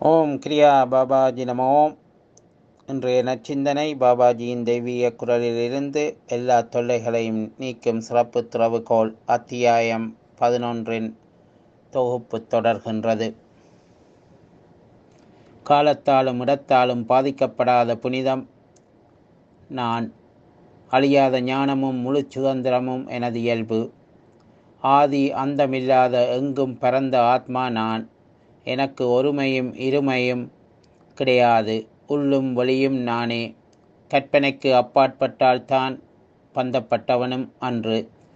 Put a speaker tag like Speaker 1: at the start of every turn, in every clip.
Speaker 1: ஓம் கிரியா பாபாஜி நமோ இன்றைய நச்சிந்தனை பாபாஜியின் தெய்வீக குரலிலிருந்து எல்லா தொல்லைகளையும் நீக்கும் சிறப்பு துறவுகோல் அத்தியாயம் பதினொன்றின் தொகுப்பு தொடர்கின்றது காலத்தாலும் இடத்தாலும் பாதிக்கப்படாத புனிதம் நான் அழியாத ஞானமும் முழு சுதந்திரமும் எனது இயல்பு ஆதி அந்தமில்லாத எங்கும் பரந்த ஆத்மா நான் எனக்கு ஒருமையும் இருமையும் கிடையாது உள்ளும் வெளியும் நானே கற்பனைக்கு அப்பாற்பட்டால்தான் பந்தப்பட்டவனும் அன்று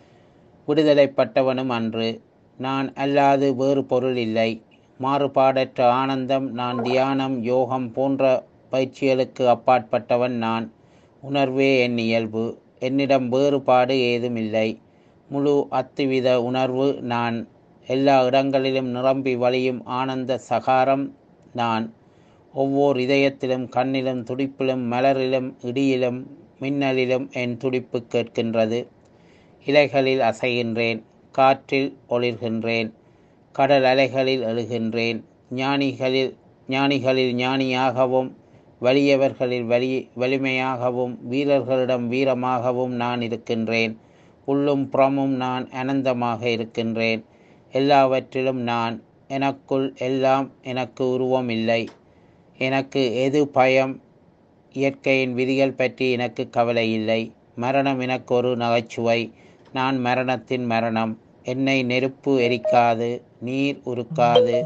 Speaker 1: விடுதலைப்பட்டவனும் அன்று நான் அல்லாது வேறு பொருள் இல்லை மாறுபாடற்ற ஆனந்தம் நான் தியானம் யோகம் போன்ற பயிற்சிகளுக்கு அப்பாற்பட்டவன் நான் உணர்வே என் இயல்பு என்னிடம் வேறுபாடு ஏதும் இல்லை முழு அத்துவித உணர்வு நான் எல்லா இடங்களிலும் நிரம்பி வழியும் ஆனந்த சகாரம் நான் ஒவ்வொரு இதயத்திலும் கண்ணிலும் துடிப்பிலும் மலரிலும் இடியிலும் மின்னலிலும் என் துடிப்பு கேட்கின்றது இலைகளில் அசைகின்றேன் காற்றில் ஒளிர்கின்றேன் கடல் அலைகளில் எழுகின்றேன் ஞானிகளில் ஞானிகளில் ஞானியாகவும் வலியவர்களில் வலி வலிமையாகவும் வீரர்களிடம் வீரமாகவும் நான் இருக்கின்றேன் உள்ளும் புறமும் நான் அனந்தமாக இருக்கின்றேன் எல்லாவற்றிலும் நான் எனக்குள் எல்லாம் எனக்கு உருவம் இல்லை எனக்கு எது பயம் இயற்கையின் விதிகள் பற்றி எனக்கு கவலை இல்லை மரணம் எனக்கு ஒரு நகைச்சுவை நான் மரணத்தின் மரணம் என்னை நெருப்பு எரிக்காது நீர் உருக்காது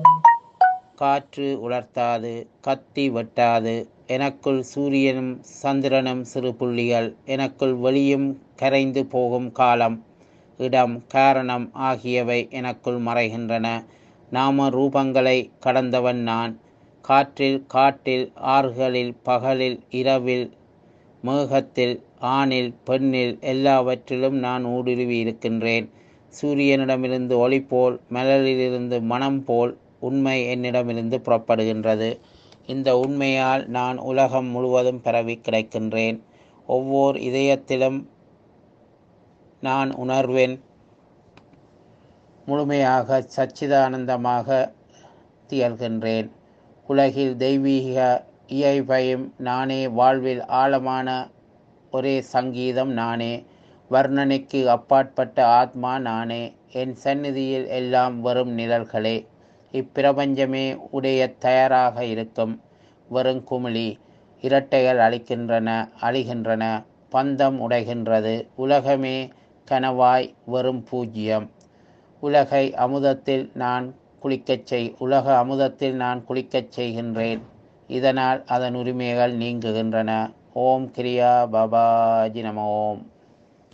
Speaker 1: காற்று உலர்த்தாது கத்தி வெட்டாது எனக்குள் சூரியனும் சந்திரனும் சிறு புள்ளிகள் எனக்குள் வெளியும் கரைந்து போகும் காலம் இடம் காரணம் ஆகியவை எனக்குள் மறைகின்றன நாம ரூபங்களை கடந்தவன் நான் காற்றில் காட்டில் ஆறுகளில் பகலில் இரவில் மேகத்தில் ஆணில் பெண்ணில் எல்லாவற்றிலும் நான் ஊடுருவி இருக்கின்றேன் சூரியனிடமிருந்து ஒளி போல் மலரிலிருந்து மனம் போல் உண்மை என்னிடமிருந்து புறப்படுகின்றது இந்த உண்மையால் நான் உலகம் முழுவதும் பரவி கிடைக்கின்றேன் ஒவ்வொரு இதயத்திலும் நான் உணர்வேன் முழுமையாக சச்சிதானந்தமாக திகழ்கின்றேன் உலகில் தெய்வீக இயல்பையும் நானே வாழ்வில் ஆழமான ஒரே சங்கீதம் நானே வர்ணனைக்கு அப்பாற்பட்ட ஆத்மா நானே என் சந்நிதியில் எல்லாம் வரும் நிழல்களே இப்பிரபஞ்சமே உடைய தயாராக இருக்கும் வெறும் குமிழி இரட்டைகள் அழிக்கின்றன அழிகின்றன பந்தம் உடைகின்றது உலகமே கனவாய் வெறும் பூஜ்யம் உலகை அமுதத்தில் நான் குளிக்கச் செய் உலக அமுதத்தில் நான் குளிக்கச் செய்கின்றேன் இதனால் அதன் உரிமைகள் நீங்குகின்றன ஓம் கிரியா பாபாஜி நம ஓம்